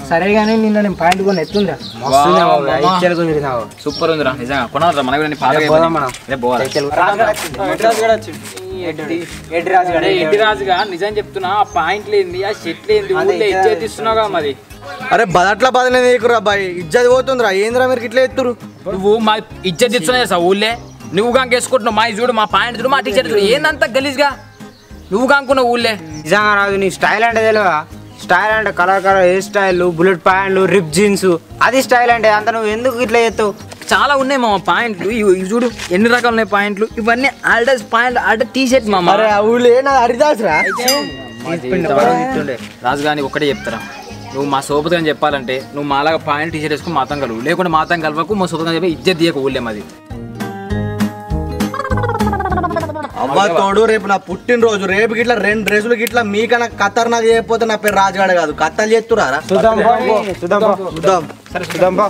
సరే కానీ నిన్న నేను పాయింట్ కొని ఎత్తుందా మస్తుందా వావ్, బాబు, మామ. ఇచ్చేలకు తిరిగినావు. సూపర్ ఉందిరా నిజంగా కొనాలరా మన కూడా పాత రేపు పోదాం మనం. రేపు పోవాలి ఎడ్డి రాజు గాడు, అరే ఎడ్డి రాజుగా నిజం చెప్తున్నా ఆ పాయింట్ లేంది ఆ షెట్ లేంది ఊళ్ళో ఇచ్చేది ఇస్తున్నావు కదా మరి అరే బదట్లా బదలే నీకురా బాయ్ ఇజ్జది పోతుందిరా ఏందిరా మీరు ఇట్లా ఎత్తురు నువ్వు మా ఇచ్చేది ఇస్తున్నావు సార్ ఊళ్ళే నువ్వు కాంక వేసుకుంటున్నావు మా ఇది చూడు మా పాయింట్ చూడు మా టీషర్ట్ చూడు ఏందంతా గలీజ్గా నువ్వు కానుకున్నావు ఊళ్ళే నిజంగా రాజు నీ స్టైల్ అంటే తెలియదా స్టైల్ అంటే colour colour hair style bullet ప్యాంట్లు రిప్ జీన్స్ అది స్టైల్ అంటే అంత నువ్వు ఎందుకు ఇట్లా చేస్తావు చాలా ఉన్నాయి మామ పాయింట్లు ఇవి ఇవి చూడు ఎన్ని రకాలు ఉన్నాయి పాయింట్లు ఇవన్నీ ఆల్డర్స్ పాయింట్ ఆల్డర్ టీ షర్ట్ మామ అరే ఆ ఊళ్ళో ఏ నా హరిదాస్రా రాజు గాని ఒకటే చెప్తారా నువ్వు మా సోపతి అని చెప్పాలంటే నువ్వు మాలాగా పాయింట్ టీ షర్ట్ వేసుకుని మాతం కలువు లేకుంటే మాతం కలవకు మా సోపతి అని చెప్పి ఇజ్జత్ తీయక ఊళ్ళే మాది అవ్వ తోడు రేపు నా పుట్టినరోజు రేపు గిట్లా రెండు డ్రెస్సులు గిట్లా మీకన్నా కత్తర్ నాకు చేయకపోతే నా పేరు రాజుగాడ కాదు కత్తలు చేస్తురారా చూద్దాం పో, చూద్దాం పో. చూద్దాం సరే చూద్దాం పో.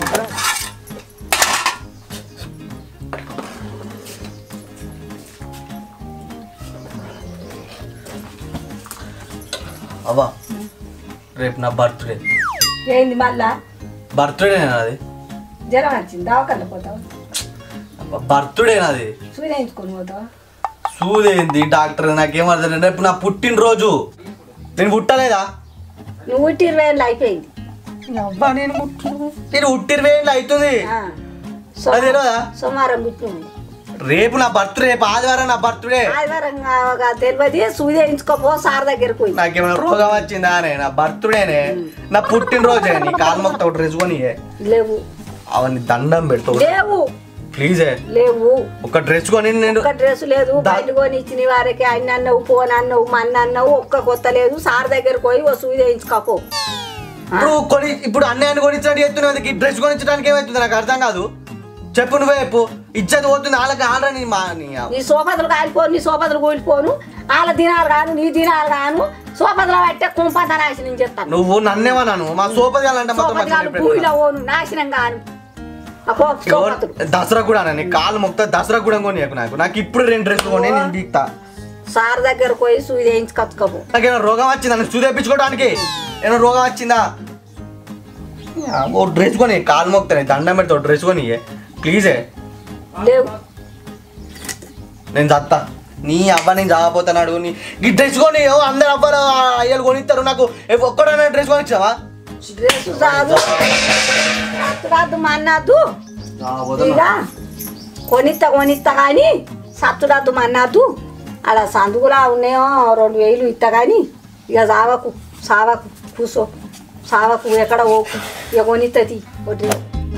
అవ్వ రేపు నా బర్త్డే ఏంది మళ్ళా బర్త్డే నాది జ్వరం వచ్చింది దవాఖాన పోతావు బర్త్డే నాది సూర్యించుకొని పోతావు సూదేంది డాక్టర్ నాకేం అర్థం రేపు నా పుట్టినరోజు నేను పుట్టలేదా నువ్వు ఉట్టి ఇరవై ఏళ్ళు అయిపోయింది అబ్బా నేను పుట్టిన నేను పుట్టిన ఏళ్ళు అవుతుంది ఆ. అది తెలియదా? సోమవారం పుట్టినవు రేపు నా బర్త్డే రేపు ఆదివారం నా బర్త్డే ఆదివారం కావగా తెలియదు సూది వేయించుకోపో సార్ దగ్గరకు పోయి నాకేమైనా రోగం వచ్చిందా అనే నా బర్త్డేనే నా పుట్టినరోజే నీ కాలు మొక్క ఒకటి డ్రెస్ కొని లేవు అవన్నీ దండం పెడతావు లేవు ప్లీజే లేవు ఒక డ్రెస్ కొని నేను ఒక్క డ్రెస్ లేదు దా- బయట కొని ఇచ్చిన వారికి అన్ని అన్నవు పోన్ అన్నవు మన్న అన్నవు ఒక్క కొత్త లేదు సార్ దగ్గరకు పోయి ఓ సూది వేయించుకోపో ఇప్పుడు కొని ఇప్పుడు అన్నయ్యని కొనిచ్చినట్టు చెప్తున్నావు ఈ డ్రెస్ కొనిచ్చడానికి ఏమవుతుంది నాకు అర్థం కాదు చెప్పు నువ్వే చెప్పు ఇచ్చేది పోతుంది వాళ్ళకి ఆడని మా నీ నీ సోపతులు కాలిపోను నీ సోపతులు కూలిపోను వాళ్ళ దినాలు కాను నీ దినాలు కాను సోపతులు పట్టే కుంపంత నాశనం చేస్తాను నువ్వు నన్నేమన్నాను మా సోపతి అంటే మొత్తం సోపతి కాలు భూమిలో పోను నాశనం కాను ఆ కో- సోపతులు దసరా కూడా నీ కాలు మొక్త దసరా కూడా కొనియకు నాకు నాకు ఇప్పుడు రెండు డ్రెస్ కొని నేను బీక్తా సార్ దగ్గరకు పోయి సూది వేయించుకొచ్చుకోపో నాకేమైనా రోగం వచ్చిందా నేను చూదేపించుకోవడానికి ఏమైనా రోగం వచ్చిందా యా, ఓ డ్రెస్ కొని కాలు మొక్తాను దండం పెడతావు డ్రెస్ కొని ప్లీజే లేవు నేను చత్తా నీ అవ్వ నేను చావపోతున్నాడు నీ ఈ డ్రెస్ కొని ఓ అందరు అవ్వరు అయ్యలు కొనిస్తారు నాకు ఏ ఒక్కడైనా డ్రెస్ కొనిచ్చావా డ్రెస్ రాదు రాదు మన్నద్దు ఇక కొనిత్త కొనిత్త కానీ సత్తుడద్దు మన్నద్దు అలా సందుకులా ఉన్నాయో రెండు వేలు ఇత్త కానీ ఇక సావకు సావకు కూసో సావకు ఎక్కడ ఓకు ఇక కొనిత్తది ఒకటి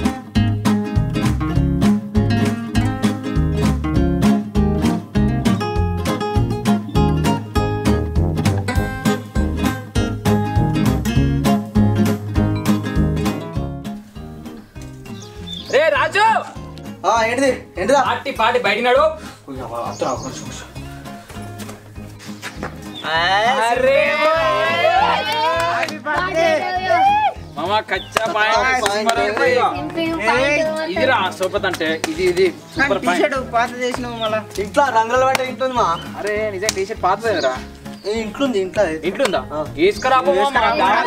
రే రాజు ఆ, ఏంటిది ఏంటిదా పార్టీ పార్టీ బయటినాడు అరే మామ కచ్చా పాయింట్ సూపర్ ఉంది ఇక. ఇదిరా సూపర్ అంటే ఇది ఇది సూపర్ పాయింట్ పాత చేసినావు మళ్ళా ఇంట్లో రంగుల బట్ట ఇంట్లో ఉంది మా అరే నిజం టీ షర్ట్ పాతదేరా ఏ, ఇంట్లో ఉంది ఇంట్లో ఇంట్లో ఉందా తీసుకురా పో మామ.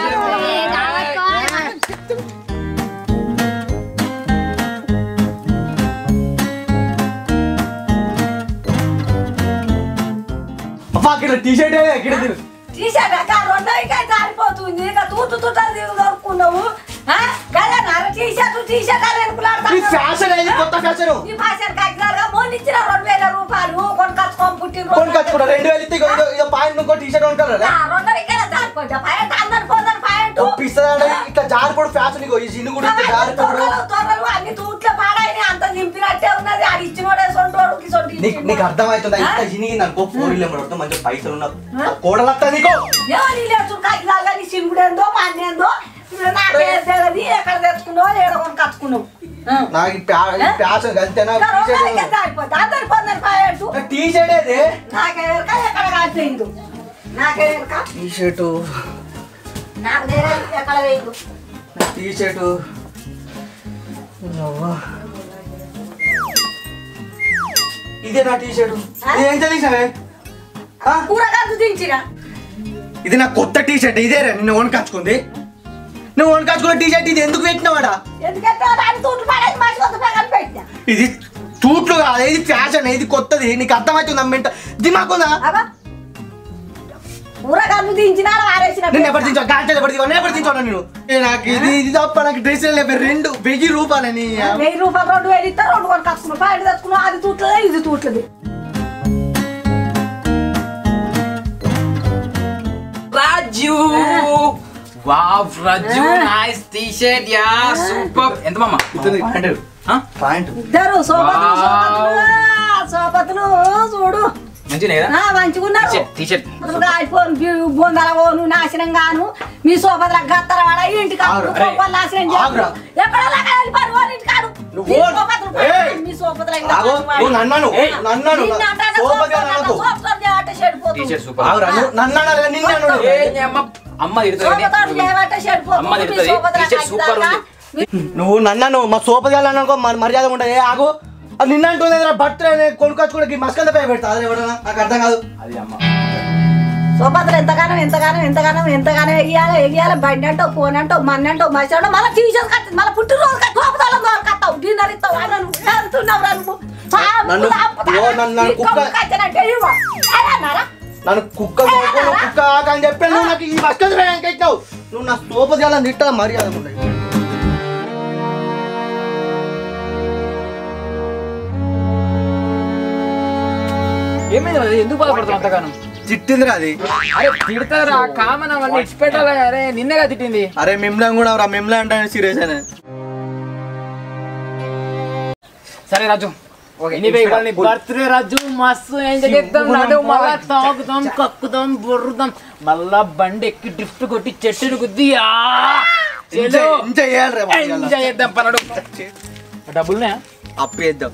అబ్బా ఇక్కడ టీ షర్ట్ ఇక్కడ తిను. టీషర్ట్ అక్క రెండో ఇంకా జారిపోతుంది ఇక తూటు తుట్ట దొరుకున్నావు గలనార టీషర్ట్ టీషర్ట్ అని ఈ అనుకున్నాడు ఫ్యాషన్ అయింది కొత్త ఫ్యాషన్ ఈ భాషను కట్టినారుగా మొన్న ఇచ్చిన రెండు వేల రూపాయలు కొనుకొచ్చుకొని పుట్టిన కొనుకొచ్చుకుంటా రెండు వేలు ఇస్తే ఇగో ఇదో పాయింట్ ఇంకో టీ షర్ట్ కొనుక్కోరా రెండో ఇక్కడ జారిపోతా పాయింట్ అందరు పోతారు పాయింట్ ఒప్పిస్తాడు ఇట్లా జారిపోడు ఫ్యాషన్ ఇగో ఈ జిన్ను కూడా ఇట్లా జారిపోడు తొర్రలు తొర్రలు అన్ని తూట్ల పాడైన అంత నింపినట్టే ఉన్నది అది ఇచ్చినోడే సొంటోడుకి సొంటి నీకు నీకు అర్థమవుతుందా ఇంత జినిగి అనుకో ఫోర్ వీలర్ పడుతుంది మంచి పైసలు ఉన్న కోడలత్తా నీకో ఎవరి లేదు కాకిలాగా నీ సింగుడేందో మాన్నేందో నాకే తెలియదు ఎక్కడ తెచ్చుకున్నావు ఏడ కొనుకొచ్చుకున్నావు నాకు ఈ ప్యా- ఈ ఫ్యాషన్ కలితే నాకు టీ షర్ట్ టీ షర్ట్ ఏది నాకే ఎరక ఎక్కడ కాల్చేయిందు నాకే ఎరక టీ షర్టు నాకు తెలియదు ఎక్కడ వేయదు టీ షర్టు ఇదే నా టీ షర్టు ఇది ఏం తెలిసావే కూరగాయలు దించిన ఇది నా కొత్త టీ షర్ట్ ఇదే రే నిన్న కొనుకొచ్చుకుంది నువ్వు వనకాచుకున్న టీ షర్ట్ ఇది ఎందుకు పెట్టినావాడా ఎందుకంటే దాని తూట్లు పడేది మనిషి కొత్త పగలు పెట్టినా ఇది తూట్లు కాదు ఇది ఫ్యాషన్ ఇది కొత్తది నీకు అర్థమవుతుంది అమ్మెంట దిమాకుందా అబ్బా ఊరగాళ్ళు దించినా ఆరేసిన నేను ఎప్పుడు తింటావు గాంచెలు ఎప్పుడు తింటావు నేను ఎప్పుడు తింటాను నేను ఏ నాకు ఇది ఇది తప్ప నాకు డ్రెస్ లేవు రెండు వెయ్యి రూపాయలని వెయ్యి రూపాయలు రెండు వేలు ఇస్తారు రెండు కొనుక్కు కట్టుకున్నాం పాయింట్ తెచ్చుకున్నాం అది తూట్లదే ఇది తూట్లది Raju wow Raju nice T shirt yeah super ఎంత మామ ఆ? పాయింట్ ఇద్దరు సోపతులు వావ్. సోపతులు సోపతులు చూడు మంచిగా కదా ఆ, మంచిగున్నారు టీ షర్ట్ అయిపోను బొందల పోను నాశనం గాను మీ సోపతుల గత్తర వాడ ఇంటికి ఆగురా. సోపలు నాశనం ఆగురా. చేస్తారు ఎక్కడ వెళ్ళిపోరు వాళ్ళ ఇంటి కాడు నువ్వు మీ ఓ- సోపతులు ఏయ్. మీ సోపతుల ఇంకా ఆగో, వాడు. ఓ నన్నను, ఏయ్. నన్నను, నిన్ను అంటారా సోపతి సోపతులు అనకు. అంటారా? సోపతులు చేయబట్టే చెడిపోతుంది. టీ షర్ట్ సూపర్ ఆగురా, నువ్వు నన్ను అనాలి కదా, నిన్ను అన్నాడు. ఏ నీ అమ్మ అమ్మ తిడుతుంది సోపతులు చేయబట్టే చెడిపోతుంది. అమ్మ మీ తిడుతుంది సోపతుల టీ షర్ట్ సూపర్ ఉంది కాగితాలా? నువ్వు నన్నను మా సోపతి అనుకో మర్యాద ఉంటుంది ఏ ఆగు అది నిన్న అంటుంది బర్త్డే కొనుక్కొచ్చుకోవడానికి మస్కంద పై పెడతా అది ఎవడన్నా నాకు అర్థం కాదు అది అమ్మ సోపతులు ఎంతగానో ఎంతగానో ఎంతగానో ఎంతగానో ఎగియాలి ఎగియాలి బండి అంటావు ఫోన్ అంటావు మన్ని అంటావు మసి అంటావు మళ్ళీ టీషర్ట్ కట్టింది మళ్ళీ పుట్టినరోజు సోపతాలను కట్టావు డిన్నర్ ఇస్తావు అని నువ్వు వెళ్తున్నావు రా నువ్వు నన్ను- ఓ నన్ను- నన్ను కుక్క- కట్టినంటే ఇవ్వ అన్నారా నన్ను కుక్క కొనుక్కో, నువ్వు కుక్క ఆక అని చెప్పి నువ్వు నాకు ఈ మస్కంద పై ఎక్కినావు నువ్వు నా సోపతి అలా తిట్టా మర్యాద ఉండదు ఏమైంది రాజు? ఎందుకు బాధపడుతున్నావు అంతగాను తిట్టిందిరా అది అరే తిడతారా కామన్ అవన్నీ ఇచ్చిపెట్టాలి అరే నిన్నగా తిట్టింది అరే మిమ్లా కూడా రా మిమ్లా అంటే సీరియస్ అయినా సరే రాజు ఎనీవే ఇవాళ నీ బర్త్డే రాజు మస్తు ఎంజాయ్ చేద్దాం నడు మళ్ళా తాగుదాం కక్కుదాం బొర్రుదాం మళ్ళా బండి ఎక్కి డ్రిఫ్ట్ కొట్టి చెట్టును గుద్దియా ఇంత చేయాలి రే బాబు ఇవాళ. ఎంజాయ్ చేద్దాం పనడు డబ్బులున్నాయా అప్పు చేద్దాం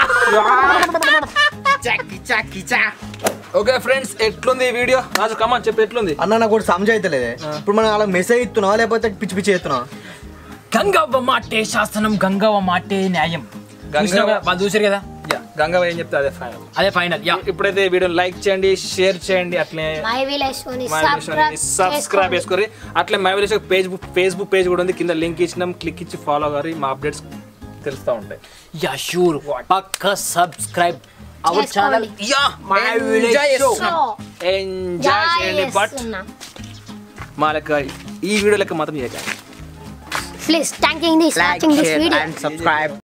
ఓకే ఫ్రెండ్స్ ఎట్లుంది ఈ వీడియో రాజు కమాన్ చెప్పు ఎట్లుంది అన్న నాకు కూడా సమజ్ అవుతలేదే ఇప్పుడు మనం అలా మెసేజ్ ఇస్తున్నావా లేకపోతే పిచ్చి పిచ్చి చేస్తున్నావా గంగవ్వ మాటే శాసనం గంగవ్వ మాటే న్యాయం గంగవ్వ- చూసినావు కదా? వాళ్ళు చూసారు కదా గంగవ్వ ఏం చెప్తే అదే ఫైనల్ అదే ఫైనల్ యా ఇప్పుడైతే ఈ వీడియోని లైక్ చేయండి షేర్ చేయండి అట్లే మై విలేజ్ని సబ్స్క్రైబ్ చేసుకోరి అట్లే my village Facebook Facebook page కూడా ఉంది కింద లింక్ ఇచ్చినాం క్లిక్ ఇచ్చి ఫాలో గారి మా అప్డేట్స్ తెలుస్తూ ఉంటాయి యా షూర్ పక్క సబ్స్క్రైబ్ అవర్ ఛానల్ చేసుకోండి. Yeah my enjoy village enjoy చేయండి బట్ మా లెక్క ఈ వీడియో లెక్క మాత్రం చేయకండి please thank you watching this video subscribe